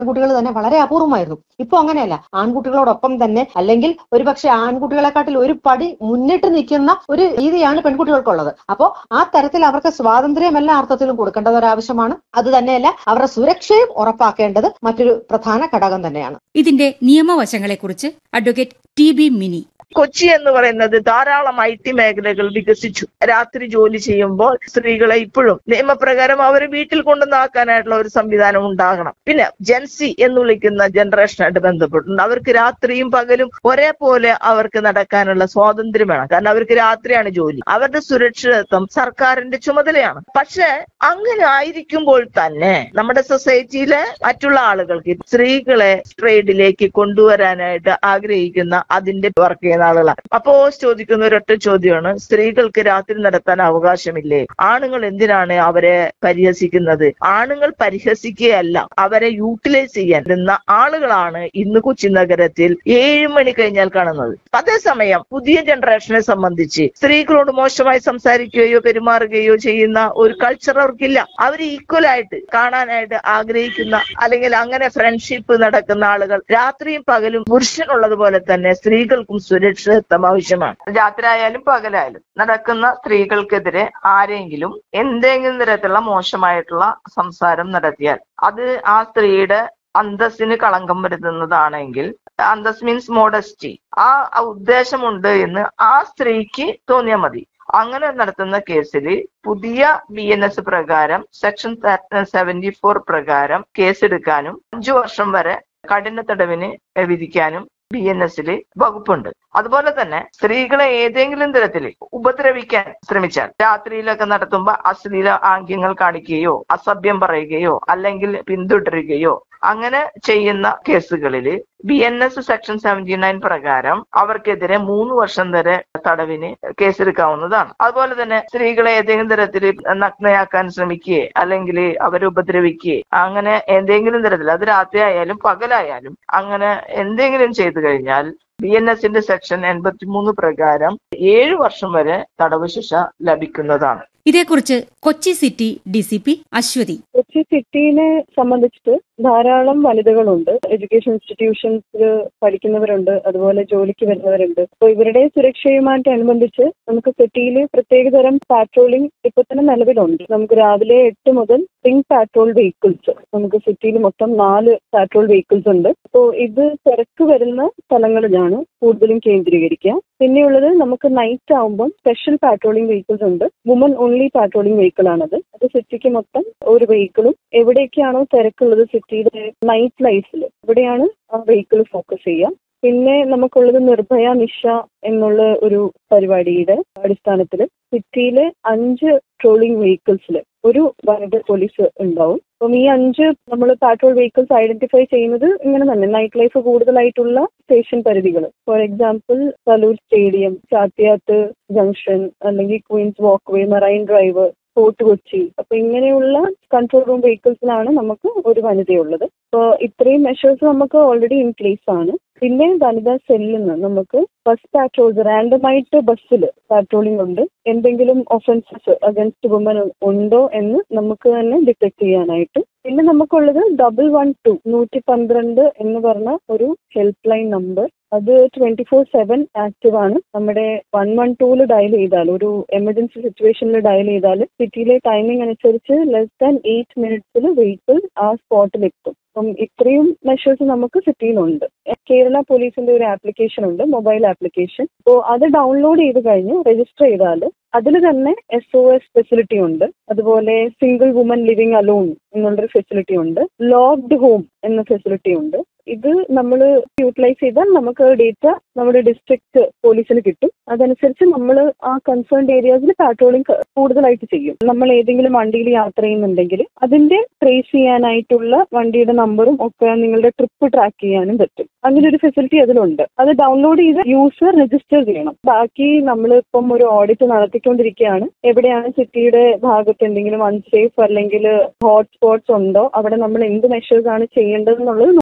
പെൺകുട്ടികൾ തന്നെ വളരെ അപൂർവമായിരുന്നു ഇപ്പൊ അങ്ങനെയല്ല ആൺകുട്ടികളോടൊപ്പം തന്നെ അല്ലെങ്കിൽ ഒരുപക്ഷെ ആൺകുട്ടികളെക്കാട്ടിൽ ഒരു പടി മുന്നിട്ട് നിൽക്കുന്ന ഒരു രീതിയാണ് പെൺകുട്ടികൾക്കുള്ളത് അപ്പോൾ ആ തരത്തിൽ അവർക്ക് സ്വാതന്ത്ര്യം എല്ലാ അർത്ഥത്തിലും കൊടുക്കേണ്ടത് ഒരു ആവശ്യമാണ് അത് തന്നെയല്ല അവരുടെ സുരക്ഷയും ഉറപ്പാക്കേണ്ടത് മറ്റൊരു പ്രധാന ഘടകം തന്നെയാണ് ഇതിന്റെ നിയമവശങ്ങളെക്കുറിച്ച് advocate T B Mini Kochi എന്ന് പറയുന്നത് ധാരാളം ഐ ടി മേഖലകൾ വികസിച്ചു രാത്രി ജോലി ചെയ്യുമ്പോൾ സ്ത്രീകളെ ഇപ്പോഴും നിയമപ്രകാരം അവരെ വീട്ടിൽ കൊണ്ടുവന്നാക്കാനായിട്ടുള്ള ഒരു സംവിധാനം ഉണ്ടാകണം പിന്നെ ജെൻസി എന്ന് വിളിക്കുന്ന ജനറേഷനായിട്ട് ബന്ധപ്പെട്ടുണ്ട് അവർക്ക് രാത്രിയും പകലും ഒരേപോലെ അവർക്ക് നടക്കാനുള്ള സ്വാതന്ത്ര്യം വേണം കാരണം അവർക്ക് രാത്രിയാണ് ജോലി അവരുടെ സുരക്ഷിതത്വം സർക്കാരിന്റെ ചുമതലയാണ് പക്ഷെ അങ്ങനെ ആയിരിക്കുമ്പോൾ തന്നെ നമ്മുടെ സൊസൈറ്റിയിലെ മറ്റുള്ള ആളുകൾക്ക് സ്ത്രീകളെ ട്രേഡിലേക്ക് കൊണ്ടുവരാനായിട്ട് ആഗ്രഹിക്കുന്ന അതിന്റെ വർക്ക് ചെയ്യുന്ന ആളുകളാണ് അപ്പോ ചോദിക്കുന്ന ഒരൊറ്റ ചോദ്യമാണ് സ്ത്രീകൾക്ക് രാത്രി നടത്താൻ അവകാശമില്ലേ ആണുങ്ങൾ എന്തിനാണ് അവരെ പരിഹസിക്കുന്നത് ആണുങ്ങൾ പരിഹസിക്കുകയല്ല അവരെ യൂട്ടിലൈസ് ചെയ്യാൻ നിന്ന ആളുകളാണ് ഇന്ന് കൊച്ചി നഗരത്തിൽ ഏഴ് മണി കഴിഞ്ഞാൽ കാണുന്നത് അതേസമയം പുതിയ ജനറേഷനെ സംബന്ധിച്ച് സ്ത്രീകളോട് മോശമായി സംസാരിക്കുകയോ പെരുമാറുകയോ ചെയ്യുന്ന ഒരു കൾച്ചർ അവർക്കില്ല അവർ ഈക്വൽ ആയിട്ട് കാണാനായിട്ട് ആഗ്രഹിക്കുന്ന അല്ലെങ്കിൽ അങ്ങനെ ഫ്രണ്ട്ഷിപ്പ് നടക്കുന്ന ആളുകൾ രാത്രിയും പകലും പുരുഷനുള്ളതുപോലെ തന്നെ സ്ത്രീകൾക്കും സുരക്ഷിതത്വം ആവശ്യമാണ് രാത്രി ആയാലും പകലായാലും നടക്കുന്ന സ്ത്രീകൾക്കെതിരെ ആരെങ്കിലും എന്തെങ്കിലും തരത്തിലുള്ള മോശമായിട്ടുള്ള സംസാരം നടത്തിയാൽ അത് ആ സ്ത്രീയുടെ അന്തസ്സിന് കളങ്കം വരുത്തുന്നതാണെങ്കിൽ അന്തസ് മീൻസ് മോഡസ്റ്റി ആ ഉദ്ദേശമുണ്ട് എന്ന് ആ സ്ത്രീക്ക് തോന്നിയാൽ മതി അങ്ങനെ നടത്തുന്ന കേസിൽ പുതിയ ബി എൻ എസ് പ്രകാരം സെക്ഷൻ സെവന്റി ഫോർ പ്രകാരം കേസെടുക്കാനും അഞ്ചു വർഷം വരെ കഠിന തടവിന് വിധിക്കാനും ബി എൻ എസിൽ വകുപ്പുണ്ട് അതുപോലെ തന്നെ സ്ത്രീകളെ ഏതെങ്കിലും തരത്തിൽ ഉപദ്രവിക്കാൻ ശ്രമിച്ചാൽ രാത്രിയിലൊക്കെ നടത്തുമ്പോൾ അശ്ലീല ആംഗ്യങ്ങൾ കാണിക്കുകയോ അസഭ്യം പറയുകയോ അല്ലെങ്കിൽ പിന്തുടരുകയോ അങ്ങനെ ചെയ്യുന്ന കേസുകളിൽ B N S section seventy nine പ്രകാരം അവർക്കെതിരെ മൂന്ന് വർഷം വരെ തടവിന് കേസെടുക്കാവുന്നതാണ് അതുപോലെ തന്നെ സ്ത്രീകളെ ഏതെങ്കിലും തരത്തിൽ നഗ്നയാക്കാൻ ശ്രമിക്കുകയെ അല്ലെങ്കിൽ അവരെ ഉപദ്രവിക്കുകയെ അങ്ങനെ എന്തെങ്കിലും തരത്തിൽ അത് രാത്രി ആയാലും പകലായാലും അങ്ങനെ എന്തെങ്കിലും ചെയ്തു കഴിഞ്ഞാൽ ബി എൻ എസിന്റെ സെക്ഷൻ എൺപത്തിമൂന്ന് പ്രകാരം ഏഴു വർഷം വരെ തടവ് ശിക്ഷ ലഭിക്കുന്നതാണ് ഇതേക്കുറിച്ച് Kochi city D C P Aswathi Kochi സിറ്റിനെ സംബന്ധിച്ചിട്ട് ധാരാളം വനിതകളുണ്ട് എഡ്യൂക്കേഷൻ ഇൻസ്റ്റിറ്റ്യൂഷൻസിൽ പഠിക്കുന്നവരുണ്ട് അതുപോലെ ജോലിക്ക് വരുന്നവരുണ്ട് അപ്പോൾ ഇവരുടെ സുരക്ഷയുമായിട്ട് അനുബന്ധിച്ച് നമുക്ക് സിറ്റിയിൽ പ്രത്യേകതരം പാട്രോളിംഗ് ഇപ്പൊ തന്നെ നിലവിലുണ്ട് നമുക്ക് രാവിലെ എട്ട് മുതൽ പിങ്ക് പാട്രോൾ വെഹിക്കിൾസ് നമുക്ക് സിറ്റിയിൽ മൊത്തം നാല് പാട്രോൾ വെഹിക്കിൾസ് ഉണ്ട് അപ്പോൾ ഇത് തിരക്ക് വരുന്ന സ്ഥലങ്ങളിലാണ് കൂടുതലും കേന്ദ്രീകരിക്കുക പിന്നെയുള്ളത് നമുക്ക് നൈറ്റ് ആവുമ്പോൾ സ്പെഷ്യൽ പാട്രോളിംഗ് വെഹിക്കിൾസ് ഉണ്ട് വുമൺ ഓൺലി പാട്രോളിംഗ് വെഹിക്കിൾ ആണത് അത് സിറ്റിക്ക് മൊത്തം ഒരു വെഹിക്കിളും എവിടേക്കാണോ തിരക്കുള്ളത് സിറ്റിയുടെ നൈറ്റ് ലൈഫിൽ ഇവിടെയാണ് ആ വെഹിക്കിൾ ഫോക്കസ് ചെയ്യുക പിന്നെ നമുക്കുള്ളത് നിർഭയ നിഷ എന്നുള്ള ഒരു പരിപാടിയുടെ അടിസ്ഥാനത്തിൽ സിറ്റിയിലെ അഞ്ച് ട്രോളിംഗ് വെഹിക്കിൾസിൽ ഒരു വനിത പോലീസ് ഉണ്ടാവും അപ്പം ഈ അഞ്ച് നമ്മൾ പാട്രോൾ വെഹിക്കിൾസ് ഐഡന്റിഫൈ ചെയ്യുന്നത് ഇങ്ങനെ തന്നെ നൈറ്റ് ലൈഫ് കൂടുതലായിട്ടുള്ള സ്റ്റേഷൻ പരിധികൾ ഫോർ എക്സാമ്പിൾ സലൂർ സ്റ്റേഡിയം ചാത്തിയാത്ത് ജംഗ്ഷൻ അല്ലെങ്കിൽ Queen's Walkway Marine Drive Fort Kochi അപ്പൊ ഇങ്ങനെയുള്ള കൺട്രോൾ റൂം വെഹിക്കിൾസിലാണ് നമുക്ക് ഒരു വനിതയുള്ളത് അപ്പോൾ ഇത്രയും മെഷേഴ്സ് നമുക്ക് ഓൾറെഡി ഇൻ പ്ലേസ് ആണ് പിന്നെ വനിതാ സെല്ലിൽ നിന്ന് നമുക്ക് ബസ് പാട്രോൾസ് റാൻഡമായിട്ട് ബസ്സിൽ പാട്രോളിംഗ് ഉണ്ട് എന്തെങ്കിലും ഒഫൻസസ് അഗൻസ്റ്റ് വുമൻ ഉണ്ടോ എന്ന് നമുക്ക് തന്നെ ഡിറ്റക്ട് ചെയ്യാനായിട്ട് പിന്നെ നമുക്കുള്ളത് ഡബിൾ വൺ ടു നൂറ്റി പന്ത്രണ്ട് എന്ന് പറഞ്ഞ ഒരു ഹെൽപ്പ് ലൈൻ നമ്പർ അത് ട്വന്റി ഫോർ സെവൻ ആക്റ്റീവ് ആണ് നമ്മുടെ വൺ വൺ ടൂല് ഡയൽ ചെയ്താൽ ഒരു എമർജൻസി സിറ്റുവേഷനിൽ ഡയൽ ചെയ്താൽ സിറ്റിയിലെ ടൈമിംഗ് അനുസരിച്ച് ലെസ് ദാൻ എയ്റ്റ് മിനിറ്റ്സിൽ വെഹിക്കിൾ ആ സ്പോട്ടിൽ എത്തും അപ്പം ഇത്രയും മെഷേഴ്സ് നമുക്ക് സിറ്റിയിലുണ്ട് കേരള പോലീസിന്റെ ഒരു ആപ്ലിക്കേഷൻ ഉണ്ട് മൊബൈൽ ആപ്ലിക്കേഷൻ അപ്പോൾ അത് ഡൗൺലോഡ് ചെയ്ത് കഴിഞ്ഞ് രജിസ്റ്റർ ചെയ്താൽ അതിൽ തന്നെ എസ് ഒ എസ് ഫെസിലിറ്റി ഉണ്ട് അതുപോലെ സിംഗിൾ വുമൻ ലിവിങ് അലോൺ എന്നുള്ളൊരു ഫെസിലിറ്റി ഉണ്ട് ലോക്ക്ഡ് ഹോം എന്ന ഫെസിലിറ്റി ഉണ്ട് ഇത് നമ്മൾ യൂട്ടിലൈസ് ചെയ്താൽ നമുക്ക് ഡേറ്റ നമ്മുടെ ഡിസ്ട്രിക്ട് പോലീസിന് കിട്ടും അതനുസരിച്ച് നമ്മൾ ആ കൺസേൺഡ് ഏരിയാസിൽ പാട്രോളിംഗ് കൂടുതലായിട്ട് ചെയ്യും നമ്മൾ ഏതെങ്കിലും വണ്ടിയിൽ യാത്ര ചെയ്യുന്നുണ്ടെങ്കിൽ അതിന്റെ ട്രേസ് ചെയ്യാനായിട്ടുള്ള വണ്ടിയുടെ നമ്പറും ഒക്കെ നിങ്ങളുടെ ട്രിപ്പ് ട്രാക്ക് ചെയ്യാനും പറ്റും അങ്ങനെ ഒരു ഫെസിലിറ്റി അതിലുണ്ട് അത് ഡൗൺലോഡ് ചെയ്ത് യൂസർ രജിസ്റ്റർ ചെയ്യണം ബാക്കി നമ്മൾ ഇപ്പം ഒരു ഓഡിറ്റ് നടത്തിക്കൊണ്ടിരിക്കുകയാണ് എവിടെയാണ് സിറ്റിയുടെ ഭാഗത്ത് എന്തെങ്കിലും അൺസേഫ് അല്ലെങ്കിൽ ഹോട്ട് സ്പോട്ട്സ് ഉണ്ടോ അവിടെ നമ്മൾ എന്ത് മെഷേഴ്സ് ആണ് ചെയ്യേണ്ടതെന്നുള്ളത് നോക്കി വരിക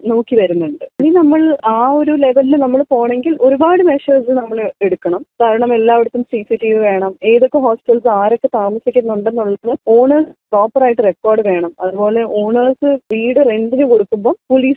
വരുന്നുണ്ട് ഇനി നമ്മൾ ആ ഒരു ലെവലിൽ നമ്മൾ പോണെങ്കിൽ ഒരുപാട് മെഷേഴ്സ് നമ്മൾ എടുക്കണം കാരണം എല്ലായിടത്തും സി സി ടി വി വേണം ഏതൊക്കെ ഹോസ്റ്റൽസ് ആരൊക്കെ താമസിക്കുന്നുണ്ടെന്നുള്ളത് ഓണേഴ്സ് പ്രോപ്പർ ആയിട്ട് റെക്കോർഡ് വേണം അതുപോലെ ഓണേഴ്സ് വീട് റെന്റിന് കൊടുക്കുമ്പോൾ പോലീസ്